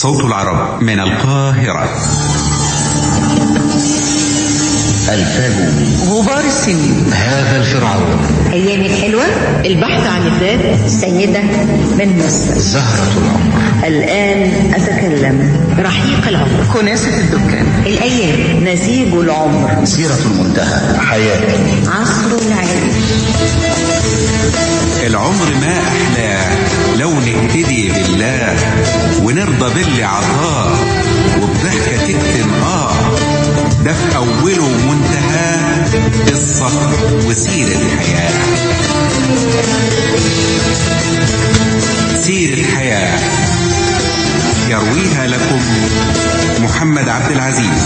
صوت العرب من القاهرة الفاجومي غبار السنين هذا الفرعون أيام الحلوة البحث عن الذات السيدة من مصر زهرة العمر الآن أتكلم رحيق العمر كناسة الدكان الأيام نسيج العمر سيرة المنتهى حياتي عصر العلم العمر ما أحلاه لو نهتدي بالله ونرضى باللي عطاه وبضحكة تكتم آه ده في أوله ومنتهاه قصة وسيرة حياة سيرة حياة يرويها لكم محمد عبد العزيز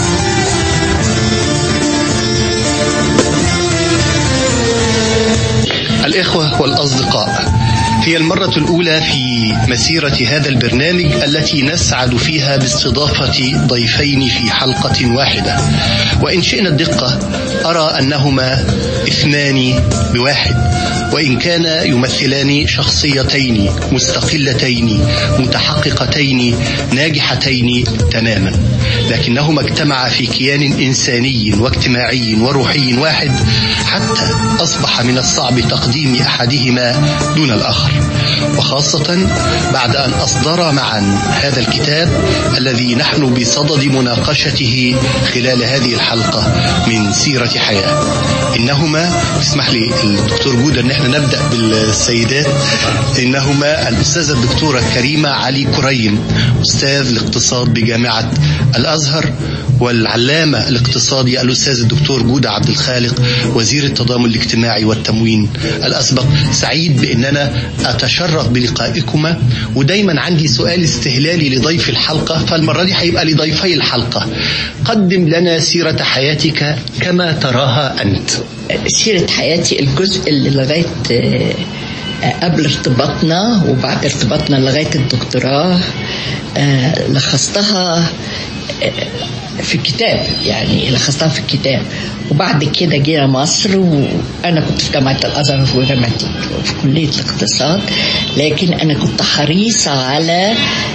الإخوة والأصدقاء هي المرة الأولى في مسيرة هذا البرنامج التي نسعد فيها باستضافة ضيفين في حلقة واحدة وإن شئنا الدقة أرى أنهما اثنان بواحد وإن كان يمثلان شخصيتين مستقلتين متحققتين ناجحتين تماما لكنهما اجتمعا في كيان إنساني واجتماعي وروحي واحد حتى أصبح من الصعب تقديم أحدهما دون الآخر وخاصة بعد أن أصدر معا هذا الكتاب الذي نحن بصدد مناقشته خلال هذه الحلقة من سيرة حياة إنهما اسمح لي الدكتور جودة أن احنا نبدأ بالسيدات إنهما الأستاذة الدكتورة كريمة علي كريم أستاذ الاقتصاد بجامعة الأزهر والعلامة الاقتصادي الأستاذ الدكتور جودة عبد الخالق وزير التضامن الاجتماعي والتموين الأسبق سعيد بأننا أتشرف بلقائكما ودايما عندي سؤال استهلالي لضيف الحلقة فالمرة دي هيبقى لضيفي الحلقة قدم لنا سيرة حياتك كما تراها أنت سيرة حياتي الجزء اللي لغاية قبل ارتباطنا وبعد ارتباطنا لغاية الدكتوراه لخصتها في كتاب يعني لخصتها في الكتاب وبعد كده جينا مصر وانا كنت في جامعه الازهر وجامعتي في كليه الاقتصاد لكن انا كنت حريصه على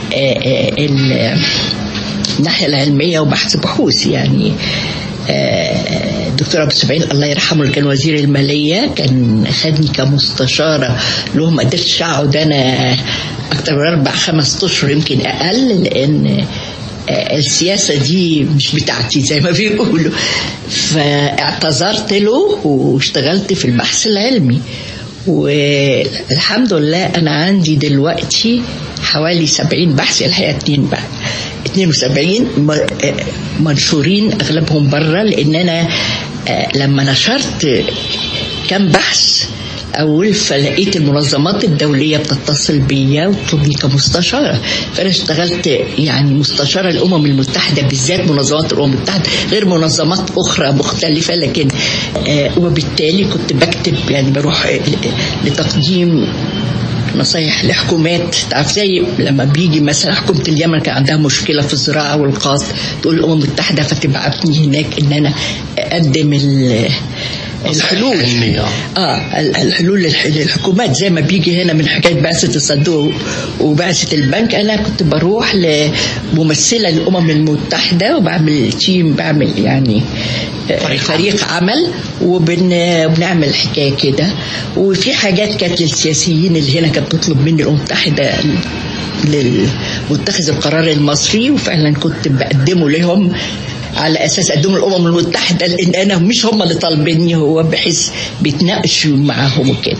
الناحيه العلميه وبحث بحوث يعني الدكتور ابو سبعين الله يرحمه اللي كان وزير الماليه كان خدني كمستشاره له ما قدرتش اقعد انا اكتر من اربع خمس اشهر يمكن اقل لان السياسة دي مش بتاعتي زي ما بيقولوا فاعتذرت له واشتغلت في البحث العلمي والحمد لله أنا عندي دلوقتي حوالي سبعين بحث الحقيقة اتنين بقى 72 منشورين أغلبهم بره لأن أنا لما نشرت كم بحث اول فلقيت المنظمات الدوليه بتتصل بيا وتطلبني كمستشاره فانا اشتغلت يعني مستشاره الامم المتحده بالذات منظمات الامم المتحده غير منظمات اخرى مختلفه لكن آه وبالتالي كنت بكتب يعني بروح لتقديم نصايح لحكومات تعرف زي لما بيجي مثلا حكومه اليمن كان عندها مشكله في الزراعه والقاط تقول الامم المتحده فتبعتني هناك ان انا اقدم الحلول اه الحلول للحكومات زي ما بيجي هنا من حكايه بعثه الصندوق وبعثه البنك انا كنت بروح لممثله للامم المتحده وبعمل تيم بعمل يعني فريق, فريق عمل وبنعمل حكايه كده وفي حاجات كانت للسياسيين اللي هنا كانت بتطلب مني الامم المتحده للمتخذ القرار المصري وفعلا كنت بقدمه لهم على اساس اقدم الامم المتحده لان انا مش هم اللي طالبيني هو بحيث بيتناقشوا معاهم وكده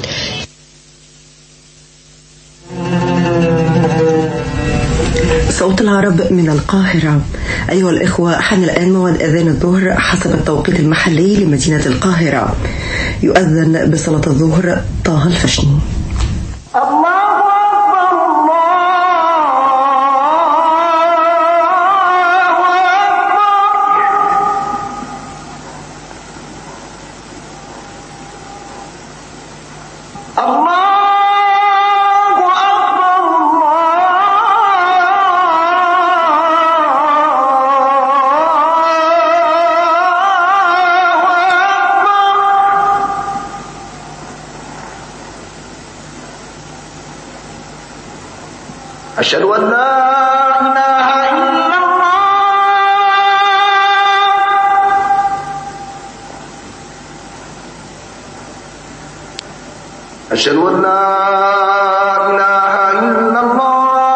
صوت العرب من القاهرة أيها الإخوة حان الآن موعد أذان الظهر حسب التوقيت المحلي لمدينة القاهرة يؤذن بصلاة الظهر طه الفشني الله أشهد أن لا إله أشهد أن لا إله إلا الله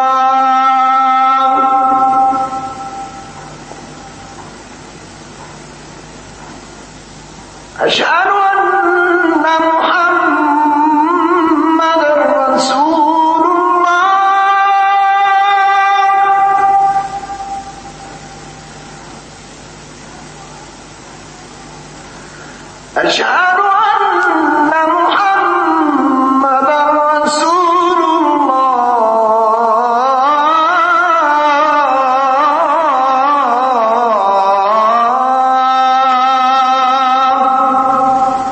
أشهد أن محمد رسول الله أشهد أن محمد رسول الله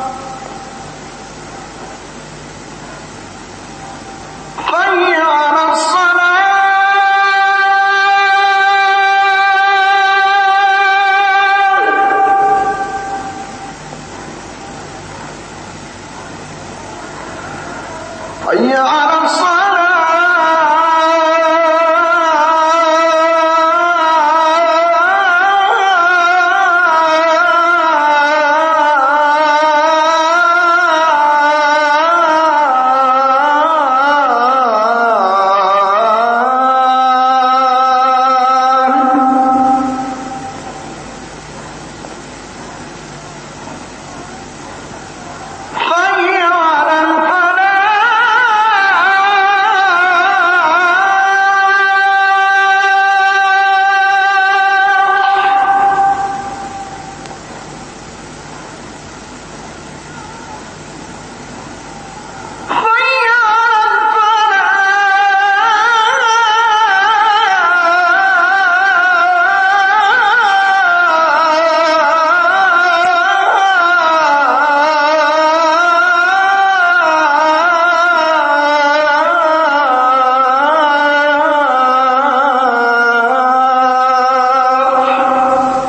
حي على الصلاة حي على الصلاة حي على الفلاح حي على الفلاح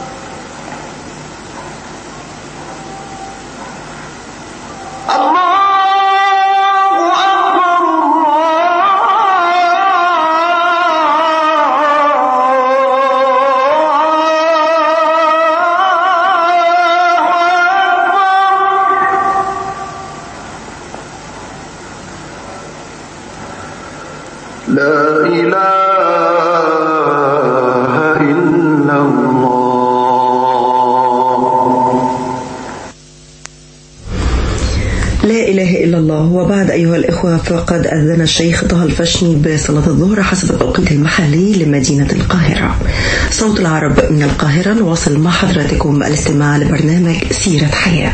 الله أكبر الله أكبر لا إله إلا الله لا إله إلا الله وبعد أيها الإخوة فقد أذن الشيخ طه الفشني بصلاة الظهر حسب التوقيت المحلي لمدينة القاهرة صوت العرب من القاهرة نواصل مع حضراتكم الاستماع لبرنامج سيرة حياة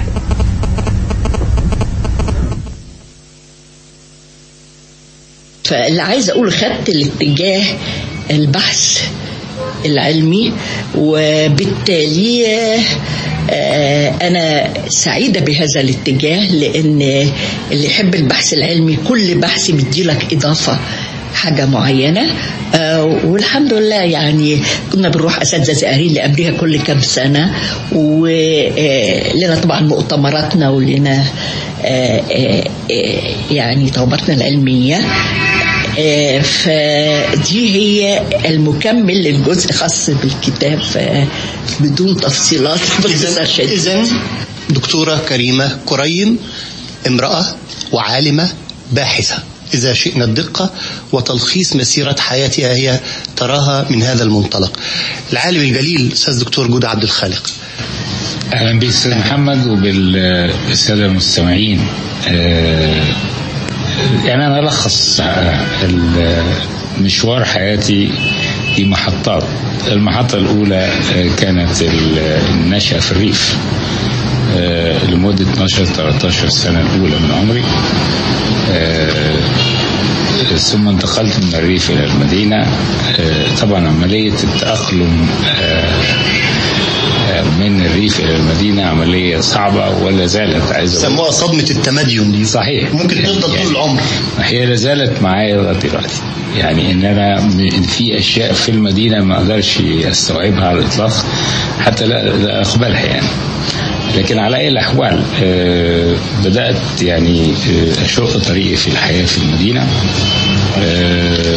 فاللي عايز اقول خدت الاتجاه البحث العلمي وبالتالي آه، انا سعيده بهذا الاتجاه لان اللي يحب البحث العلمي كل بحث بيديلك اضافه حاجة معينة آه والحمد لله يعني كنا بنروح أساتذة زائرين لأمريكا كل كام سنة ولنا طبعا مؤتمراتنا ولنا آه آه آه يعني توبتنا العلمية آه، فدي هي المكمل للجزء خاص بالكتاب آه، بدون تفصيلات باختصار شديد إذا دكتورة كريمة كريم امرأة وعالمة باحثة إذا شئنا الدقة وتلخيص مسيرة حياتها هي تراها من هذا المنطلق العالم الجليل أستاذ دكتور جودة عبد الخالق اهلا بك استاذ محمد وبالساده المستمعين آه، يعني انا الخص مشوار حياتي في محطات المحطه الاولى آه، كانت ال- النشأة في الريف آه، لمدة 12 13 سنة الأولى من عمري آه، ثم انتقلت من الريف إلى المدينة آه، طبعا عملية التأقلم آه، من الريف إلى المدينة عملية صعبة ولا زالت عايز أقول- سموها صدمة التمدين دي صحيح ممكن تفضل طول العمر هي لا زالت معايا لغايه دلوقتي يعني ان انا م- في اشياء في المدينه ما اقدرش استوعبها على الاطلاق حتى لا, لا اقبلها يعني لكن على اي الاحوال آه، بدات يعني آه، اشق طريقي في الحياه في المدينه آه،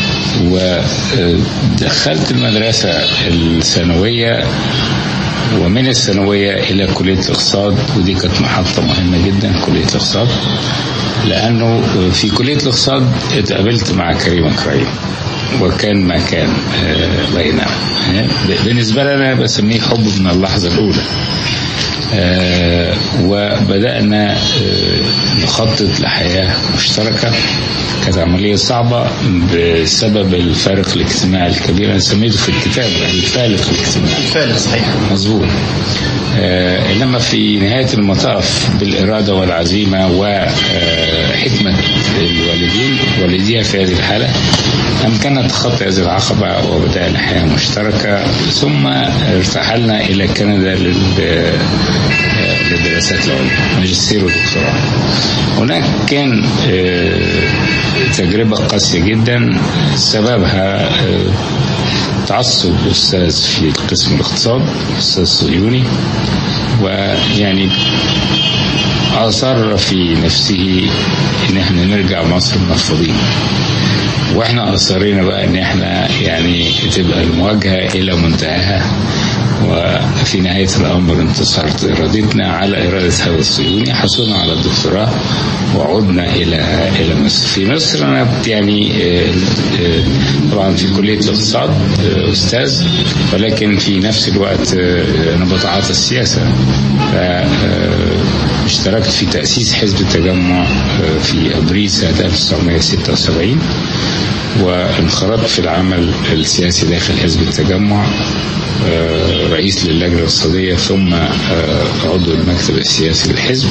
ودخلت المدرسه الثانويه ومن الثانوية إلى كلية الاقتصاد ودي كانت محطة مهمة جدا كلية الاقتصاد لأنه في كلية الاقتصاد اتقابلت مع كريم كريم وكان ما كان آه، بيننا آه، بالنسبة لنا بسميه حب من اللحظة الأولى آه، وبدأنا آه، نخطط لحياة مشتركة كانت عملية صعبة بسبب الفارق الاجتماعي الكبير أنا سميته في الكتاب الفارق الاجتماعي فعلا صحيح مظبوط آه انما في نهايه المطاف بالاراده والعزيمه وحكمه الوالدين والديها في هذه الحاله امكننا تخطي هذه العقبه وبدانا حياه مشتركه ثم ارتحلنا الى كندا لل آه، للدراسات العليا ماجستير ودكتوراه هناك كان آه، تجربه قاسيه جدا سببها آه، تعصب أستاذ في قسم الاقتصاد أستاذ صهيوني ويعني أصر في نفسه إن احنا نرجع مصر مرفوضين واحنا أصرينا بقى إن احنا يعني تبقى المواجهة إلى منتهاها وفي نهاية الأمر انتصرت إرادتنا على إرادة هذا الصهيوني حصلنا على الدكتوراه وعدنا إلى إلى مصر في مصر أنا يعني آه، آه، طبعا في كلية الاقتصاد آه، أستاذ ولكن في نفس الوقت آه، أنا بتعاطى السياسة ف- آه، اشتركت في تأسيس حزب التجمع آه، في أبريل سنة 1976 وانخرطت في العمل السياسي داخل حزب التجمع آه، رئيس للجنة الاقتصادية ثم آه، عضو المكتب السياسي للحزب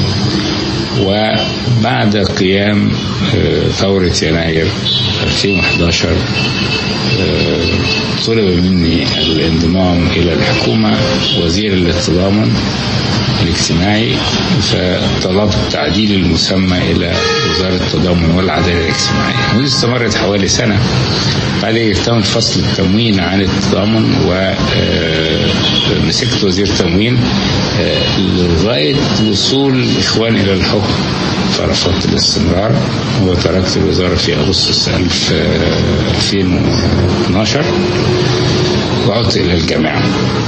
وبعد قيام آه، ثورة يناير 2011 آه، طلب مني الانضمام إلى الحكومة وزير التضامن الاجتماعي فطلبت تعديل المسمى إلى وزارة التضامن والعدالة الاجتماعية ودي استمرت حوالي سنة بعدين تم فصل التموين عن التضامن ومسكت وزير تموين آه، لغاية وصول الإخوان إلى الحكم فرفضت الاستمرار وتركت الوزارة في أغسطس 1000 آه، 2012 وعدت إلى الجامعة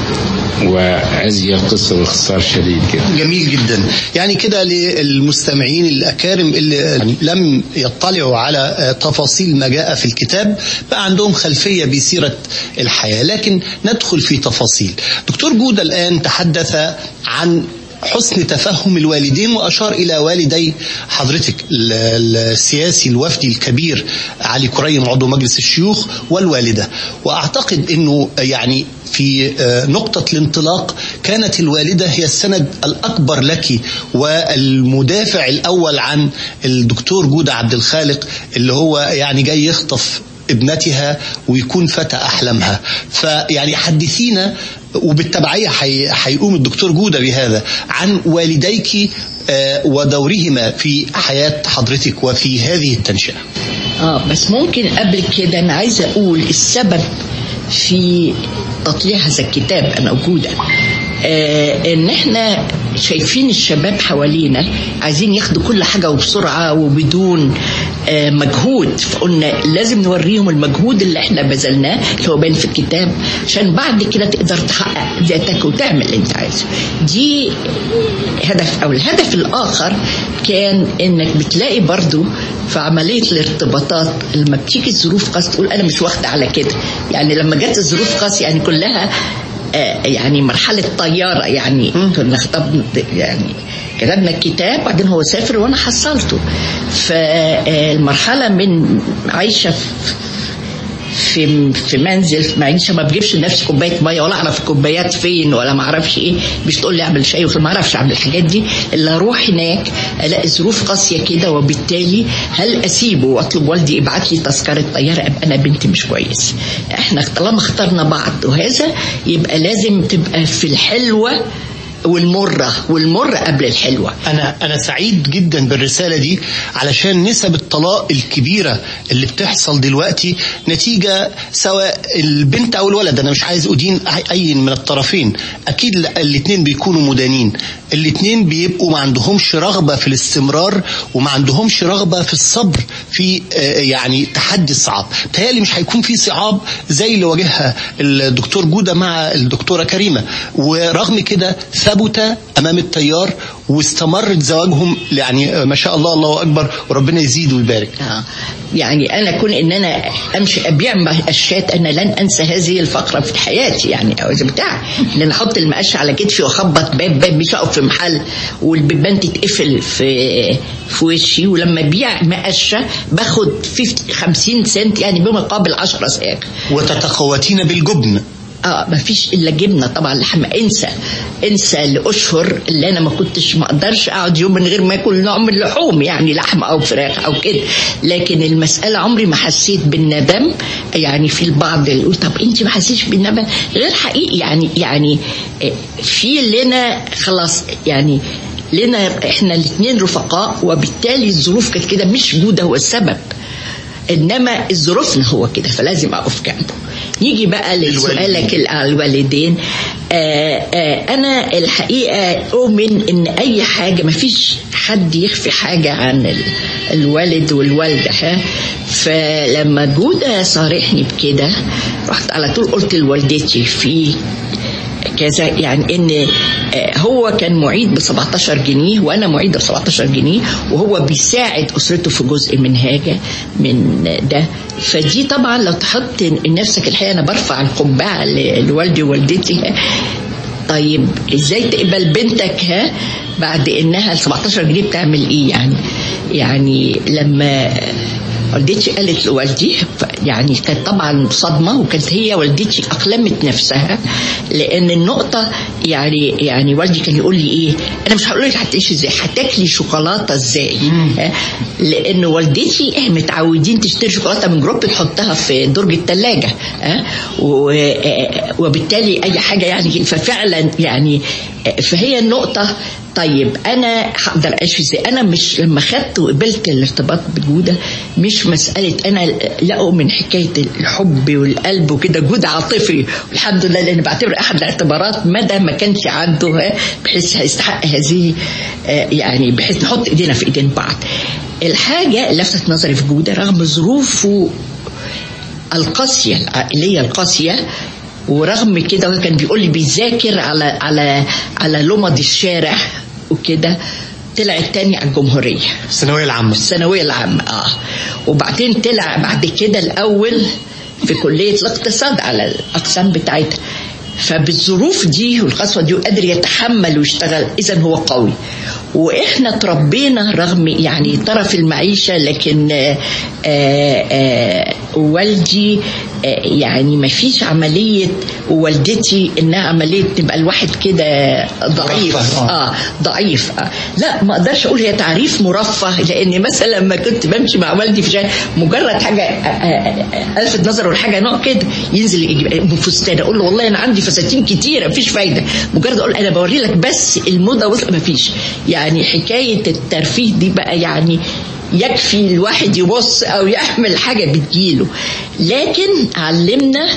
وهذه قصة باختصار شديد جدا جميل جدا يعني كده للمستمعين الأكارم اللي يعني لم يطلعوا على آه، تفاصيل ما جاء في الكتاب بقى عندهم خلفية بسيرة الحياة لكن ندخل في تفاصيل دكتور جودة الآن تحدث عن حسن تفهم الوالدين وأشار إلى والدي حضرتك ال- ال- السياسي الوفدي الكبير علي كريم عضو مجلس الشيوخ والوالدة وأعتقد أنه يعني في آه، نقطة الانطلاق كانت الوالدة هي السند الأكبر لك والمدافع الأول عن الدكتور جودة عبد الخالق اللي هو يعني جاي يخطف ابنتها ويكون فتى أحلامها فيعني حدثينا وبالتبعية حي- هيقوم الدكتور جودة بهذا عن والديك آه، ودورهما في حياة حضرتك وفي هذه التنشئة اه بس ممكن قبل كده انا عايزه اقول السبب في تطليع هذا الكتاب انا موجوده آه ان احنا شايفين الشباب حوالينا عايزين ياخدوا كل حاجه وبسرعه وبدون آه مجهود فقلنا لازم نوريهم المجهود اللي احنا بذلناه اللي هو باين في الكتاب عشان بعد كده تقدر تحقق ذاتك وتعمل اللي انت عايزه دي هدف او الهدف الاخر كان انك بتلاقي برضو في عمليه الارتباطات لما بتيجي الظروف قاسيه تقول انا مش واخده على كده يعني لما جت الظروف قاسيه يعني كلها آه، يعني مرحله طياره يعني كنا خطبنا يعني كتبنا الكتاب بعدين هو سافر وانا حصلته فالمرحله من عايشه في في في منزل معيشه ما بجيبش لنفسي كوبايه ميه ولا اعرف الكوبايات فين ولا ما اعرفش ايه مش تقول لي اعمل شاي وما اعرفش اعمل الحاجات دي الا اروح هناك الاقي ظروف قاسيه كده وبالتالي هل اسيبه واطلب والدي يبعت لي تذكره طياره ابقى انا بنتي مش كويس احنا طالما اخترنا بعض وهذا يبقى لازم تبقى في الحلوه والمره والمره قبل الحلوه أنا أنا سعيد جدا بالرسالة دي علشان نسب الطلاق الكبيرة اللي بتحصل دلوقتي نتيجة سواء البنت أو الولد أنا مش عايز أدين أي من الطرفين أكيد الاتنين بيكونوا مدانين الاتنين بيبقوا ما عندهمش رغبة في الاستمرار وما عندهمش رغبة في الصبر في آه، يعني تحدي الصعاب تهيألي مش هيكون في صعاب زي اللي واجهها الدكتور جودة مع الدكتورة كريمة ورغم كده ثبت ثبت امام التيار واستمرت زواجهم يعني ما شاء الله الله اكبر وربنا يزيد ويبارك آه. يعني انا كون ان انا امشي ابيع مقشات انا لن انسى هذه الفقره في حياتي يعني او إذا بتاع ان انا احط المقشه على كتفي واخبط باب باب مش اقف في محل والبيبان تتقفل في في وشي ولما ابيع مقشه باخد 50 50 سنت يعني بمقابل 10 ساغ وتتقوتين بالجبن اه ما فيش الا جبنه طبعا لحمه انسى انسى لاشهر اللي انا ما كنتش ما اقدرش اقعد يوم من غير ما اكل نوع من اللحوم يعني لحمه او فراخ او كده لكن المساله عمري ما حسيت بالندم يعني في البعض اللي يقول طب انت ما حسيتش بالندم غير حقيقي يعني يعني آه، في لنا خلاص يعني لنا احنا الاثنين رفقاء وبالتالي الظروف كانت كده مش جوده هو السبب انما ظروفنا هو كده فلازم اقف جنبه نيجي بقى لسؤالك ال- على الوالدين آه آه انا الحقيقه اؤمن ان اي حاجه ما فيش حد يخفي حاجه عن ال- الوالد والوالده ها فلما جوده صارحني بكده رحت على طول قلت لوالدتي في كذا يعني ان آه، هو كان معيد ب 17 جنيه وانا معيده ب 17 جنيه وهو بيساعد اسرته في جزء من حاجه من ده فدي طبعا لو تحط نفسك الحقيقه انا برفع القبعه ل- لوالدي ووالدتي طيب ازاي تقبل بنتك ها بعد انها ال 17 جنيه بتعمل ايه يعني يعني لما والدتي قالت لوالدي ف- يعني كانت طبعا صدمه وكانت هي والدتي اقلمت نفسها لان النقطه يعني يعني والدي كان يقول لي ايه انا مش هقول لك هتعيشي ازاي هتاكلي شوكولاته ازاي ها؟ لان والدتي احنا متعودين تشتري شوكولاته من جروب تحطها في درج الثلاجه ها و- آه، وبالتالي اي حاجه يعني ففعلا يعني آه، فهي النقطه طيب انا هقدر اعيش ازاي انا مش لما خدت وقبلت الارتباط بجوده مش مساله انا لا اؤمن حكايه الحب والقلب وكده جود عاطفي والحمد لله لان بعتبر احد الاعتبارات مدى ما كانش عنده ها، بحيث هيستحق هذه آه، يعني بحيث نحط ايدينا في ايدين بعض الحاجه اللي لفتت نظري في جوده رغم ظروفه القاسيه العائليه القاسيه ورغم كده هو كان بيقول لي بيذاكر على على على لمض الشارع وكده طلع التاني على الجمهوريه الثانويه العامه الثانويه العامه اه وبعدين طلع بعد كده الاول في كليه الاقتصاد على الاقسام بتاعتها فبالظروف دي والقسوه دي قادر يتحمل ويشتغل اذا هو قوي واحنا تربينا رغم يعني طرف المعيشه لكن آه آه والدي آه يعني ما فيش عمليه ووالدتي انها عمليه تبقى الواحد كده ضعيف مرفه، اه ضعيف آه. لا ما اقدرش اقول هي تعريف مرفه لان مثلا لما كنت بمشي مع والدي في شارع مجرد حاجه آه، آه، آه، الفت نظره لحاجه نوع كده ينزل يجيب فستان اقول له والله انا عندي فساتين كتيره مفيش فايده مجرد اقول انا بوري لك بس الموضه وصل مفيش يعني حكايه الترفيه دي بقى يعني يكفي الواحد يبص او يعمل حاجه بتجيله لكن علمنا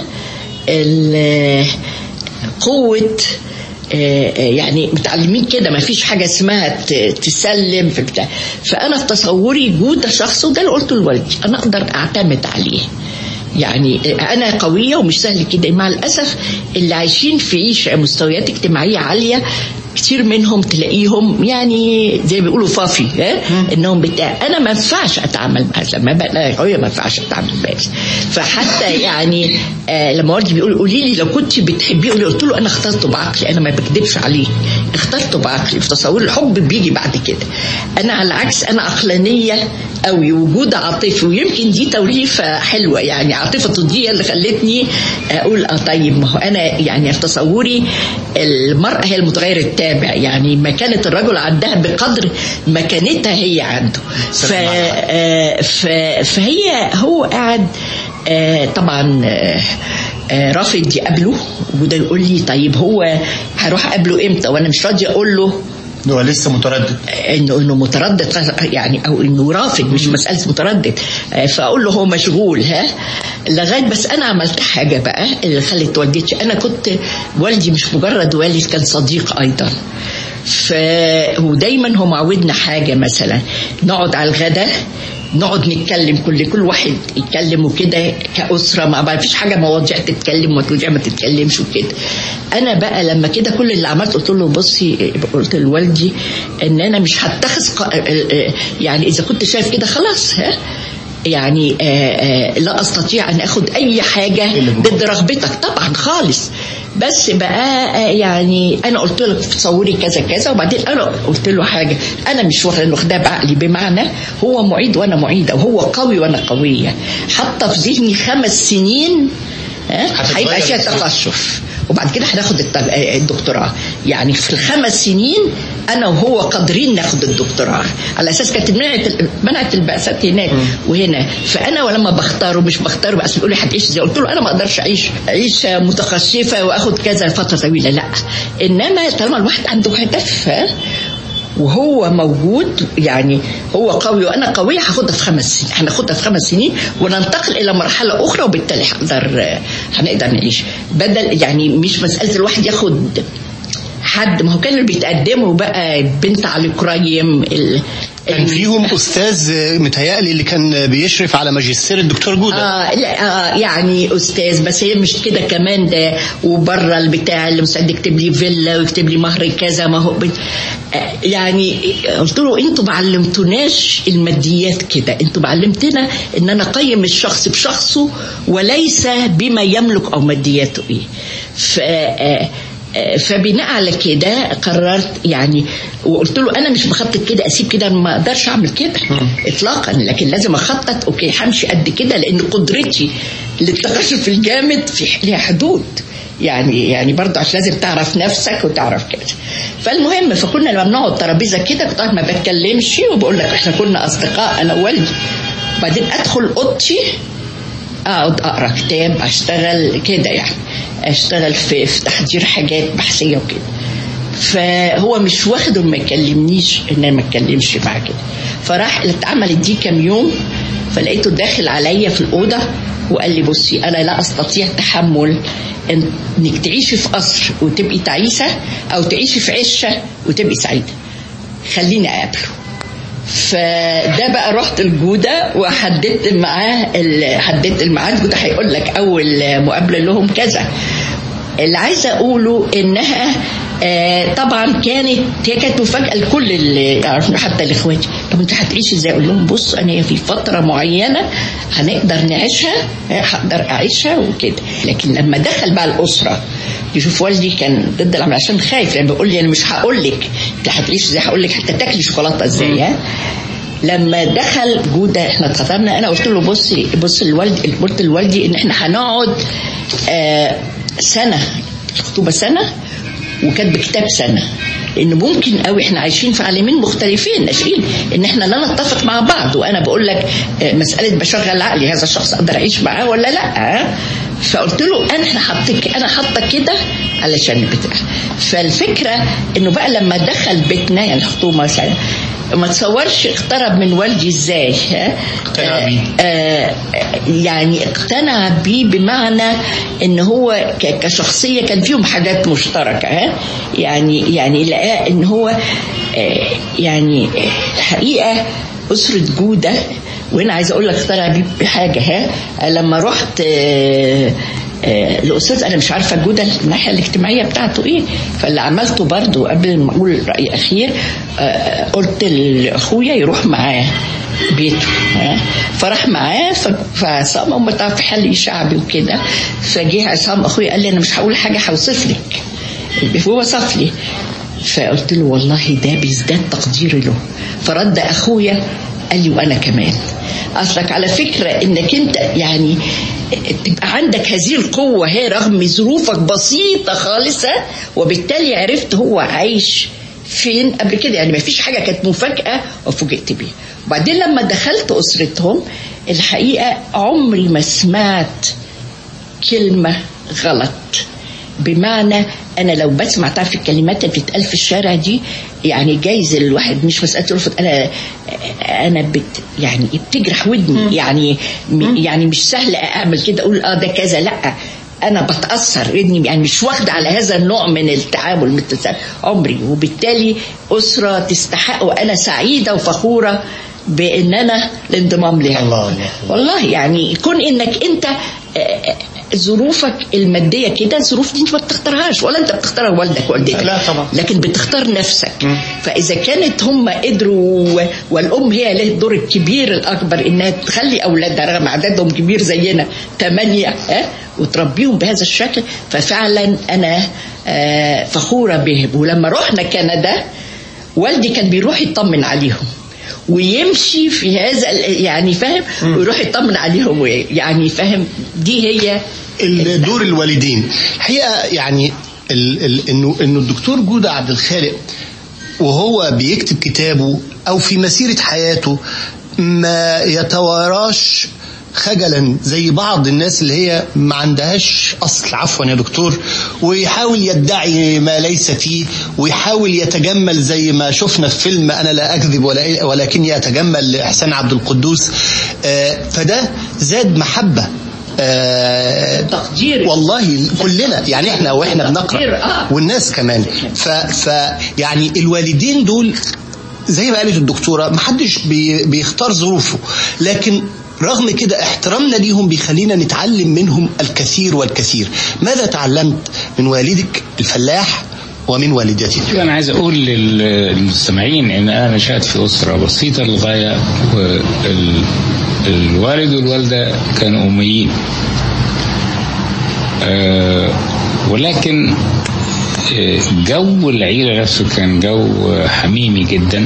ال- قوه آه، آه، يعني متعلمين كده ما فيش حاجه اسمها ت- تسلم في بتاع فانا في تصوري جوده شخص وده اللي قلته لوالدي انا اقدر اعتمد عليه يعني انا قويه ومش سهل كده مع الاسف اللي عايشين في عيشه مستويات اجتماعيه عاليه كتير منهم تلاقيهم يعني زي ما بيقولوا فافي ها انهم بتاع انا ما ينفعش اتعامل مع لما بقى قويه ما ينفعش اتعامل معاه فحتى يعني آه لما والدي بيقول قولي لي لو كنت بتحبيه قولي قلت له انا اخترته بعقلي انا ما بكذبش عليه اخترته بعقلي في تصور الحب بيجي بعد كده انا على العكس انا عقلانيه قوي وجود عاطفي ويمكن دي توليفه حلوه يعني عاطفته دي اللي خلتني اقول اه طيب ما هو انا يعني في تصوري المراه هي المتغير التابع يعني مكانه الرجل عندها بقدر مكانتها هي عنده ف آه، ف فهي هو قاعد آه، طبعا آه، آه، رافض يقابله وده يقول لي طيب هو هروح اقابله امتى وانا مش راضي اقول له هو لسه متردد انه انه متردد يعني او انه رافض مش مساله متردد آه، فاقول له هو مشغول ها لغايه بس انا عملت حاجه بقى اللي خلت والدتي انا كنت والدي مش مجرد والد كان صديق ايضا ف ودايما هو معودنا حاجه مثلا نقعد على الغداء نقعد نتكلم كل كل واحد يتكلم وكده كأسرة مع بعض مفيش حاجة مواضيع تتكلم ومواضيع ما تتكلمش وكده أنا بقى لما كده كل اللي عملت قلت له بصي قلت لوالدي إن أنا مش هتخذ ق- يعني إذا كنت شايف كده خلاص ها يعني آه آه لا استطيع ان اخد اي حاجه ضد رغبتك طبعا خالص بس بقى آه يعني انا قلت له تصوري كذا كذا وبعدين انا قلت له حاجه انا مش واخده واخداه بعقلي بمعنى هو معيد وانا معيده وهو قوي وانا قويه حاطه في ذهني خمس سنين ها، هتتغير هيبقى فيها الظروف. تقشف وبعد كده هناخد الت- آه، الدكتوراه يعني في الخمس سنين انا وهو قادرين ناخد الدكتوراه على اساس كانت منعت منعت البعثات هناك وهنا فانا ولما بختاره مش بختاره بس بيقول لي هتعيش ازاي قلت له انا ما اقدرش اعيش عيشه متخشفه واخد كذا فتره طويله لا انما طالما الواحد عنده هدف ها، وهو موجود يعني هو قوي وانا قويه هاخدها في خمس سنين هناخدها في خمس سنين وننتقل الى مرحله اخرى وبالتالي هنقدر هنقدر نعيش بدل يعني مش مساله الواحد ياخد حد ما هو كانوا بيتقدموا بقى بنت علي كريم ال... كان فيهم استاذ متهيألي اللي كان بيشرف على ماجستير الدكتور جوده آه لا آه يعني استاذ بس هي مش كده كمان ده وبره البتاع اللي مستعد يكتب لي فيلا ويكتب لي مهر كذا ما هو بت... آه يعني قلت له انتوا ما علمتوناش الماديات كده انتوا علمتنا ان انا اقيم الشخص بشخصه وليس بما يملك او مادياته ايه ف آه فبناء على كده قررت يعني وقلت له انا مش بخطط كده اسيب كده ما اقدرش اعمل كده اطلاقا لكن لازم اخطط اوكي همشي قد كده لان قدرتي للتقشف الجامد في ليها حدود يعني يعني برضه عشان لازم تعرف نفسك وتعرف كده فالمهم فكنا لما بنقعد ترابيزه كده كنت قاعد ما بتكلمش وبقول لك احنا كنا اصدقاء انا ووالدي وبعدين ادخل اوضتي اقعد اقرا كتاب اشتغل كده يعني اشتغل في, في تحضير حاجات بحثيه وكده فهو مش واخده ما يكلمنيش ان انا ما اتكلمش معاه كده فراح اتعملت دي كام يوم فلقيته داخل عليا في الاوضه وقال لي بصي انا لا استطيع تحمل انك تعيشي في قصر وتبقي تعيسه او تعيشي في عشه وتبقي سعيده خليني اقابله فده بقى رحت الجودة وحددت معاه حددت الميعاد جودة هيقول لك أول مقابلة لهم كذا اللي عايزة أقوله إنها آه طبعا كانت هي كانت مفاجأة لكل اللي يعرفنا حتى لإخواتي طب أنت هتعيشي إزاي؟ أقول لهم بص أنا في فترة معينة هنقدر نعيشها هقدر أعيشها وكده لكن لما دخل بقى الأسرة يشوف والدي كان ضد العمل عشان خايف لان بيقول لي انا مش هقول لك انت هتعيش ازاي هقول لك حتى تاكلي شوكولاته ازاي ها لما دخل جوده احنا اتخطبنا انا قلت له بصي بص لوالدي قلت لوالدي ان احنا هنقعد آه سنه الخطوبه سنه وكانت بكتاب سنه لان ممكن قوي احنا عايشين في عالمين مختلفين ناشئين ان احنا لا نتفق مع بعض وانا بقول لك مساله بشغل عقلي هذا الشخص اقدر اعيش معاه ولا لا فقلت له انا احنا حاطك انا حاطه كده علشان البتاع فالفكره انه بقى لما دخل بيتنا يعني الخطوبه مثلا ما تصورش اقترب من والدي ازاي اقتنع بيه آه يعني اقتنع بيه بمعنى ان هو كشخصيه كان فيهم حاجات مشتركه ها يعني يعني لقاه ان هو آه يعني الحقيقه اسره جوده وهنا عايزه اقول لك اقتنع بيه بحاجه ها لما رحت آه آه الاستاذ انا مش عارفه جوده الناحيه الاجتماعيه بتاعته ايه فاللي عملته برضه قبل ما اقول راي اخير آه قلت لاخويا يروح معاه بيته فراح معاه فعصام هم في حل شعبي وكده فجه عصام اخويا قال لي انا مش هقول حاجه هوصف لك هو وصف لي فقلت له والله ده بيزداد تقديري له فرد اخويا قال لي وانا كمان اصلك على فكره انك انت يعني تبقى عندك هذه القوه هي رغم ظروفك بسيطه خالصه وبالتالي عرفت هو عايش فين قبل كده يعني ما فيش حاجه كانت مفاجاه وفوجئت بيها وبعدين لما دخلت اسرتهم الحقيقه عمري ما سمعت كلمه غلط بمعنى انا لو بسمع تعرف الكلمات اللي بتتقال في الشارع دي يعني جايز الواحد مش مساله يرفض انا انا بت يعني بتجرح ودني يعني يعني مش سهل اعمل كده اقول اه ده كذا لا انا بتاثر ودني يعني مش واخده على هذا النوع من التعامل من عمري وبالتالي اسره تستحق وانا سعيده وفخوره بان انا الانضمام لها الله الله. والله يعني كون انك انت آه، ظروفك المادية كده الظروف دي انت ما بتختارهاش ولا انت بتختارها والدك والدتك لا طبعا. لكن بتختار نفسك فإذا كانت هم قدروا و- والأم هي لها الدور الكبير الأكبر إنها تخلي أولادها رغم عددهم كبير زينا ثمانية ها وتربيهم بهذا الشكل ففعلا أنا آه، فخورة بهم ولما رحنا كندا والدي كان بيروح يطمن عليهم ويمشي في هذا ال- يعني فاهم ويروح يطمن عليهم يعني فاهم دي هي ال- دور الوالدين الحقيقه يعني ال ال انه انه الدكتور جوده عبد الخالق وهو بيكتب كتابه او في مسيره حياته ما يتواراش خجلا زي بعض الناس اللي هي ما عندهاش اصل عفوا يا دكتور ويحاول يدعي ما ليس فيه ويحاول يتجمل زي ما شفنا في فيلم انا لا اكذب ولا ولكني اتجمل لاحسان عبد القدوس آه، فده زاد محبه آه، تقدير. والله كلنا يعني احنا واحنا تقدير، بنقرا آه. والناس كمان ف, ف يعني الوالدين دول زي ما قالت الدكتوره محدش بي بيختار ظروفه لكن رغم كده احترامنا ليهم بيخلينا نتعلم منهم الكثير والكثير ماذا تعلمت من والدك الفلاح ومن والدتك أنا عايز أقول لل- للمستمعين إن أنا نشأت في أسرة بسيطة للغاية والوالد والوالدة كانوا أميين آه، ولكن آه، جو العيلة نفسه كان جو حميمي جدا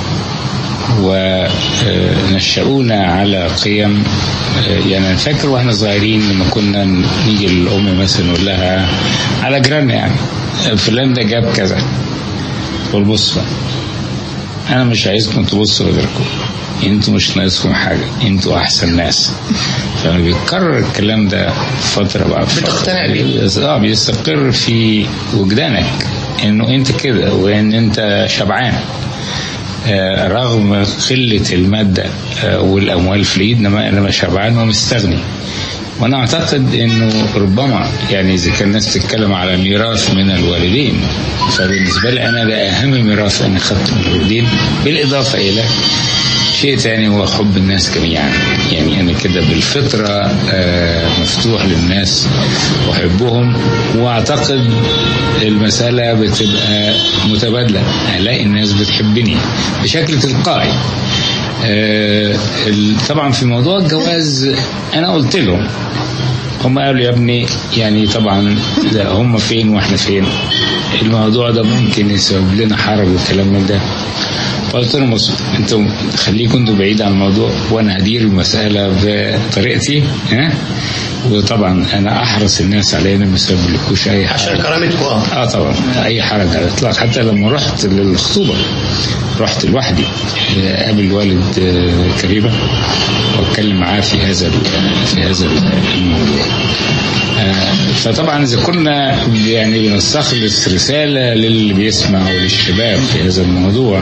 ونشأونا على قيم آه، يعني أنا فاكر واحنا صغيرين لما كنا نيجي للأم مثلا نقول لها على جيراننا يعني فلان ده جاب كذا قول بص بقى أنا مش عايزكم تبصوا لغيركم انتوا مش ناقصكم حاجة انتوا أحسن ناس فلما بيتكرر الكلام ده فترة بعد فترة بتقتنع بيه. بيس- اه بيستقر في وجدانك انه انت كده وان انت شبعان آه، رغم قلة المادة آه، والأموال في الإيد إنما إنما شبعان ومستغني وأنا أعتقد إنه ربما يعني إذا كان الناس تتكلم على ميراث من الوالدين فبالنسبة لي أنا ده أهم ميراث أنا خدته من الوالدين بالإضافة إلى شيء تاني هو حب الناس جميعا يعني أنا كده بالفطرة آه، مفتوح للناس وأحبهم وأعتقد المسألة بتبقى متبادلة ألاقي الناس بتحبني بشكل تلقائي آه، ال- طبعا في موضوع الجواز أنا قلت لهم هم قالوا يا ابني يعني طبعا ده هم فين واحنا فين الموضوع ده ممكن يسبب لنا حرج والكلام من ده فقلت لهم بصوا انتوا خليكم انتوا بعيد عن الموضوع وانا هدير المساله بطريقتي ها وطبعا انا احرص الناس على ان ما يسببلكوش اي حاجه عشان كرامتكم اه اه طبعا اي حرج على الاطلاق حتى لما رحت للخطوبه رحت لوحدي آه، قابل والد آه، كريمه واتكلم معاه في هذا ال- في هذا الموضوع آه، فطبعا اذا كنا يعني بنستخلص رساله للي بيسمع وللشباب في هذا الموضوع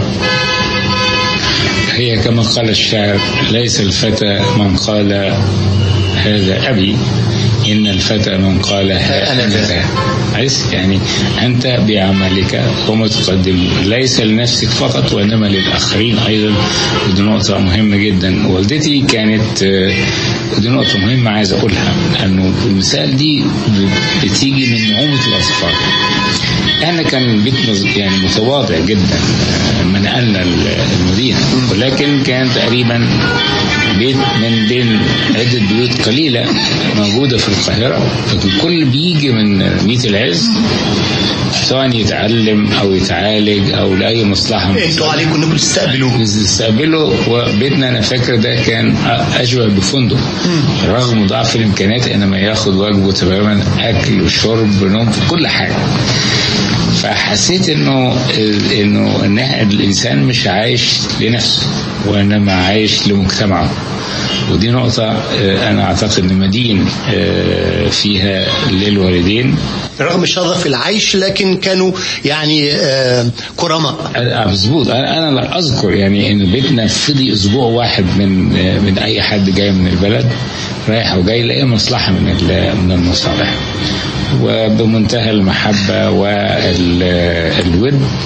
هي كما قال الشاعر ليس الفتى من قال هذا أبي إن الفتى من قال ها أنا أنا ذا. ذا عايز يعني أنت بعملك وما تقدم ليس لنفسك فقط وإنما للآخرين أيضا ودي نقطة مهمة جدا والدتي كانت آه، ودي نقطة مهمة عايز أقولها أنه المثال دي ب- بتيجي من نعومة الأطفال احنا كان بيت مز- يعني متواضع جدا آه، لما نقلنا ال- المدينه ولكن كان تقريبا بيت من بين عده بيوت قليله موجوده في القاهره لكن كل بيجي من ميت العز سواء يتعلم او يتعالج او لاي مصلحه من انتوا عليكم انكم تستقبلوه نستقبله وبيتنا انا فاكر ده كان اشبه بفندق رغم ضعف الامكانيات انما ياخد واجبه تماما اكل وشرب نوم في كل حاجه فحسيت انه انه ان الانسان مش عايش لنفسه وانما عايش لمجتمعه ودي نقطة آه، أنا أعتقد إن مدين آه، فيها للوالدين رغم شظف العيش لكن كانوا يعني آه، كرماء آه، مظبوط انا انا لا اذكر يعني ان بيتنا فضي اسبوع واحد من آه، من اي حد جاي من البلد رايح وجاي لاي مصلحه من ال- من المصالح وبمنتهى المحبه والود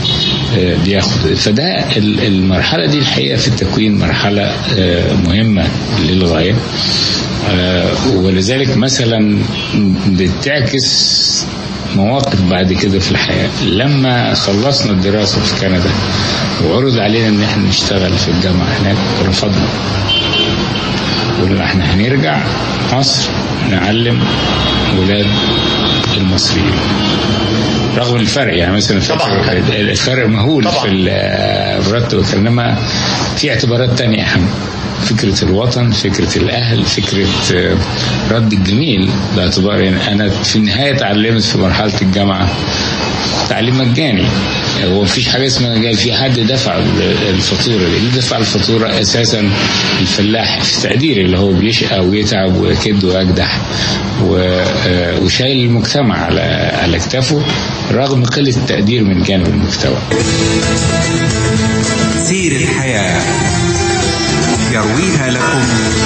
آه، بياخد فده ال- المرحلة دي الحقيقة في التكوين مرحلة آه، مهمة للغاية آه، ولذلك مثلا بتعكس مواقف بعد كده في الحياة لما خلصنا الدراسة في كندا وعرض علينا ان احنا نشتغل في الجامعة هناك رفضنا قلنا احنا هنرجع مصر نعلم ولاد المصريين رغم الفرق يعني مثلا طبعاً. الفرق مهول طبعاً. في المرتب انما في اعتبارات تانية اهم فكرة الوطن فكرة الأهل فكرة آه، رد الجميل باعتبار يعني أنا في النهاية اتعلمت في مرحلة الجامعة تعليم مجاني هو مفيش حاجة اسمها مجاني في حد دفع الفاتورة دي اللي دفع الفاتورة أساسا الفلاح في تقديري اللي هو بيشقى ويتعب ويكد ويجدح و- آه، وشايل المجتمع على على كتافه رغم قلة التقدير من جانب المجتمع سير الحياة يرويها لكم